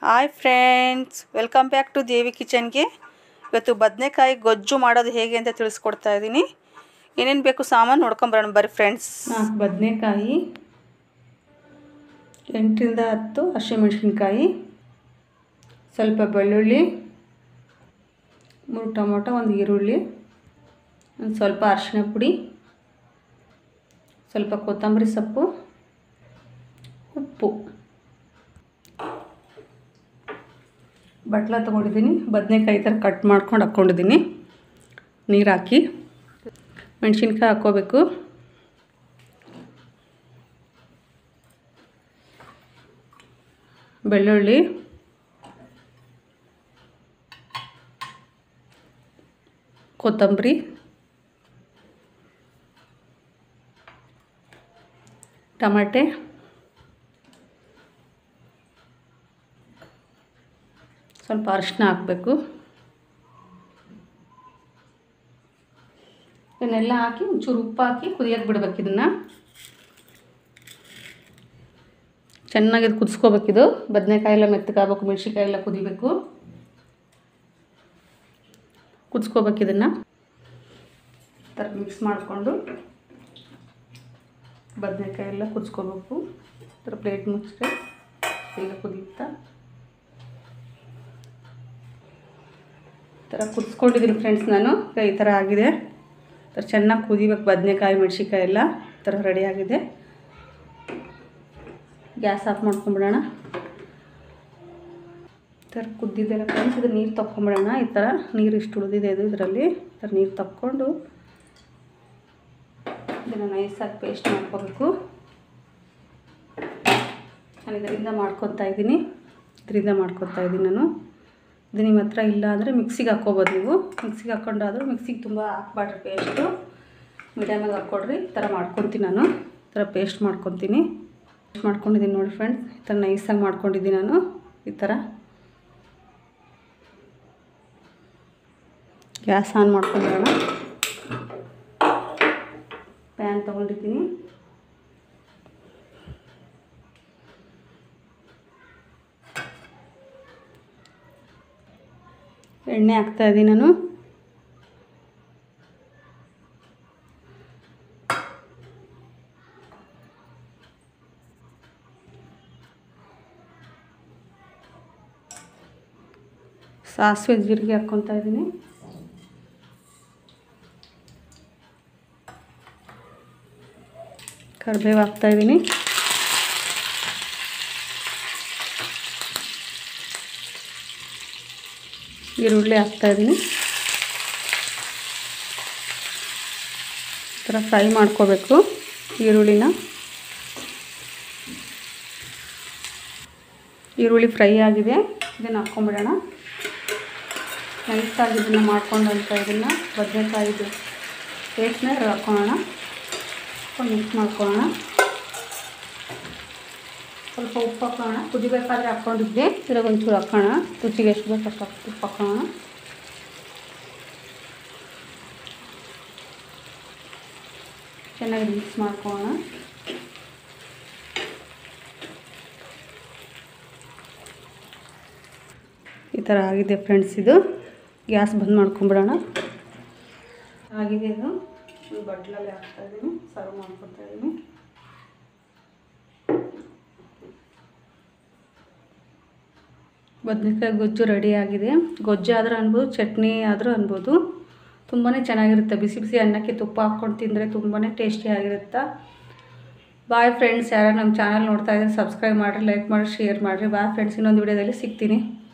hi friends welcome back to Devi ಕಿಚನ್ಗೆ ಇವತ್ತು ಬದನೆಕಾಯಿ ಗೊಜ್ಜು ಮಾಡೋದು ಹೇಗೆ ಅಂತ ತಿಳಿಸ್ಕೊಡ್ತಾ ಇದ್ದೀನಿ ಏನೇನು ಬೇಕು ಸಾಮಾನು ನೋಡ್ಕೊಂಬರೋಣ ಬರ್ರಿ ಫ್ರೆಂಡ್ಸ್ ನಾಲ್ಕು ಬದನೆಕಾಯಿ ಎಂಟರಿಂದ ಹತ್ತು ಹಸಿಮೆಣ್ಸಿನ್ಕಾಯಿ ಸ್ವಲ್ಪ ಬೆಳ್ಳುಳ್ಳಿ ಮೂರು ಟೊಮೊಟೊ ಒಂದು ಈರುಳ್ಳಿ ಒಂದು ಸ್ವಲ್ಪ ಅರಿಶಿಣ ಪುಡಿ ಸ್ವಲ್ಪ ಕೊತ್ತಂಬರಿ ಸೊಪ್ಪು ಉಪ್ಪು ಬಟ್ಲ ತೊಗೊಂಡಿದ್ದೀನಿ ಬದನೆಕಾಯಿ ಥರ ಕಟ್ ಮಾಡ್ಕೊಂಡು ಹಾಕ್ಕೊಂಡಿದ್ದೀನಿ ನೀರು ಹಾಕಿ ಮೆಣಸಿನ್ಕಾಯಿ ಹಾಕ್ಕೋಬೇಕು ಬೆಳ್ಳುಳ್ಳಿ ಕೊತ್ತಂಬರಿ ಟಮಾಟೆ ಸ್ವಲ್ಪ ಅರಿಶಿನ ಹಾಕಬೇಕು ಇದನ್ನೆಲ್ಲ ಹಾಕಿ ಒಂಚೂರು ಉಪ್ಪು ಹಾಕಿ ಕುದಿಯೋಕೆ ಬಿಡ್ಬೇಕು ಇದನ್ನು ಚೆನ್ನಾಗಿ ಇದು ಕುದಿಸ್ಕೋಬೇಕಿದು ಬದನೆಕಾಯಿ ಎಲ್ಲ ಮೆತ್ತಗಾಗಬೇಕು ಮೆಣಸಿನ್ಕಾಯಿ ಎಲ್ಲ ಕುದಿಬೇಕು ಕುದಿಸ್ಕೋಬೇಕು ಇದನ್ನು ಥರ ಮಿಕ್ಸ್ ಮಾಡಿಕೊಂಡು ಬದನೆಕಾಯಿ ಎಲ್ಲ ಕುದಿಸ್ಕೋಬೇಕು ಥರ ಪ್ಲೇಟ್ ಮುಚ್ಚಿದ್ರೆ ಈಗ ಕುದಿಯುತ್ತಾ ಈ ಥರ ಕುದಿಸ್ಕೊಂಡಿದ್ದೀನಿ ಫ್ರೆಂಡ್ಸ್ ನಾನು ಈಗ ಈ ಥರ ಆಗಿದೆ ಈ ಥರ ಚೆನ್ನಾಗಿ ಕುದಿಬೇಕು ಬದನೆಕಾಯಿ ಮೆಣಸಿನ್ಕಾಯಿ ಎಲ್ಲ ಈ ಥರ ರೆಡಿ ಆಗಿದೆ ಗ್ಯಾಸ್ ಆಫ್ ಮಾಡ್ಕೊಂಬಿಡೋಣ ಈ ಥರ ಕುದ್ದಿದ್ದೆಲ್ಲ ಫ್ರೆಂಡ್ಸ್ ಇದು ನೀರು ತಕ್ಕೊಂಬಿಡೋಣ ಈ ಥರ ನೀರು ಇಷ್ಟು ಉಳಿದಿದೆ ಇದು ಇದರಲ್ಲಿ ಈ ಥರ ನೀರು ತಕ್ಕೊಂಡು ಇದನ್ನು ನೈಸಾಗಿ ಪೇಸ್ಟ್ ಮಾಡ್ಕೋಬೇಕು ನಾನು ಇದರಿಂದ ಮಾಡ್ಕೊತಾ ಇದ್ದೀನಿ ಇದರಿಂದ ಮಾಡ್ಕೊತಾ ಇದ್ದೀನಿ ನಾನು ಇದು ನಿಮ್ಮ ಹತ್ರ ಇಲ್ಲ ಅಂದರೆ ಮಿಕ್ಸಿಗೆ ಹಾಕ್ಕೋಬೋದು ನೀವು ಮಿಕ್ಸಿಗೆ ಹಾಕ್ಕೊಂಡಾದರೂ ಮಿಕ್ಸಿಗೆ ತುಂಬ ಹಾಕ್ಬಾರ್ದು ಪೇಸ್ಟು ಮೀಡಿಯಮಾಗಿ ಹಾಕ್ಕೊಡ್ರಿ ಈ ಥರ ಮಾಡ್ಕೊತೀನಿ ನಾನು ಈ ಥರ ಪೇಸ್ಟ್ ಮಾಡ್ಕೊತೀನಿ ಪೇಸ್ಟ್ ಮಾಡ್ಕೊಂಡಿದ್ದೀನಿ ನೋಡಿ ಫ್ರೆಂಡ್ಸ್ ಈ ಥರ ನೈಸಾಗಿ ಮಾಡ್ಕೊಂಡಿದ್ದೀನಿ ನಾನು ಈ ಥರ ಗ್ಯಾಸ್ ಆನ್ ಮಾಡ್ಕೊಂಡ್ಬಿಡೋಣ ಪ್ಯಾನ್ ತೊಗೊಂಡಿದ್ದೀನಿ ಎಣ್ಣೆ ಹಾಕ್ತಾ ಇದ್ದೀನಿ ನಾನು ಸಾಸಿವೆ ಜೀರಿಗೆ ಹಾಕ್ಕೊತಾ ಇದ್ದೀನಿ ಕರಿಬೇವು ಹಾಕ್ತಾ ಇದ್ದೀನಿ ಈರುಳ್ಳಿ ಹಾಕ್ತಾ ಇದ್ದೀನಿ ಈ ಥರ ಫ್ರೈ ಮಾಡ್ಕೋಬೇಕು ಈರುಳ್ಳಿನ ಈರುಳ್ಳಿ ಫ್ರೈ ಆಗಿದೆ ಇದನ್ನು ಹಾಕ್ಕೊಂಬಿಡೋಣ ನೈಸಾಗಿ ಇದನ್ನು ಮಾಡ್ಕೊಂಡಂಥ ಇದನ್ನು ಬದನೆಕಾಯಿದು ಪೇಸ್ಟ್ನ ಹಾಕ್ಕೊಳ್ಳೋಣ ಹಾಕ್ಕೊಂಡು ಮಿಕ್ಸ್ ಮಾಡ್ಕೊಳ್ಳೋಣ ಸ್ವಲ್ಪ ಉಪ್ಪು ಹಾಕೋಣ ಕುದಿಬೇಕಾದ್ರೆ ಹಾಕ್ಕೊಂಡಿದ್ದೆ ಇದ್ರಾಗ ಒಂಚೂರು ಹಾಕೋಣ ರುಚಿಗೆ ಎಷ್ಟು ಬೇಕು ಅಷ್ಟು ಹಾಕಿ ಉಪ್ಪು ಹಾಕೋಣ ಚೆನ್ನಾಗಿ ಮಿಕ್ಸ್ ಮಾಡ್ಕೊಳ್ಳೋಣ ಈ ಥರ ಆಗಿದೆ ಫ್ರೆಂಡ್ಸ್ ಇದು ಗ್ಯಾಸ್ ಬಂದ್ ಮಾಡ್ಕೊಂಬಿಡೋಣ ಆಗಿದೆ ಇದು ಒಂದು ಬಟ್ಲಲ್ಲಿ ಹಾಕ್ತಾಯಿದ್ದೀನಿ ಸರ್ವ್ ಮಾಡ್ಕೊತಾ ಇದ್ದೀನಿ ಬದನೆಕಾಯಿ ಗೊಜ್ಜು ರೆಡಿ ಆಗಿದೆ ಗೊಜ್ಜು ಆದರೂ ಅನ್ಬೋದು ಚಟ್ನಿ ಆದರೂ ಅನ್ಬೋದು ತುಂಬಾ ಚೆನ್ನಾಗಿರುತ್ತೆ ಬಿಸಿ ಬಿಸಿ ಅನ್ನಕ್ಕೆ ತುಪ್ಪ ಹಾಕ್ಕೊಂಡು ತಿಂದರೆ ತುಂಬಾ ಟೇಸ್ಟಿಯಾಗಿರುತ್ತೆ ಬಾಯ್ ಫ್ರೆಂಡ್ಸ್ ಯಾರು ನಮ್ಮ ಚಾನಲ್ ನೋಡ್ತಾ ಇದ್ದಾರೆ ಸಬ್ಸ್ಕ್ರೈಬ್ ಮಾಡಿರಿ ಲೈಕ್ ಮಾಡಿ ಶೇರ್ ಮಾಡಿರಿ ಬಾಯ್ ಫ್ರೆಂಡ್ಸ್ ಇನ್ನೊಂದು ವಿಡಿಯೋದಲ್ಲಿ ಸಿಗ್ತೀನಿ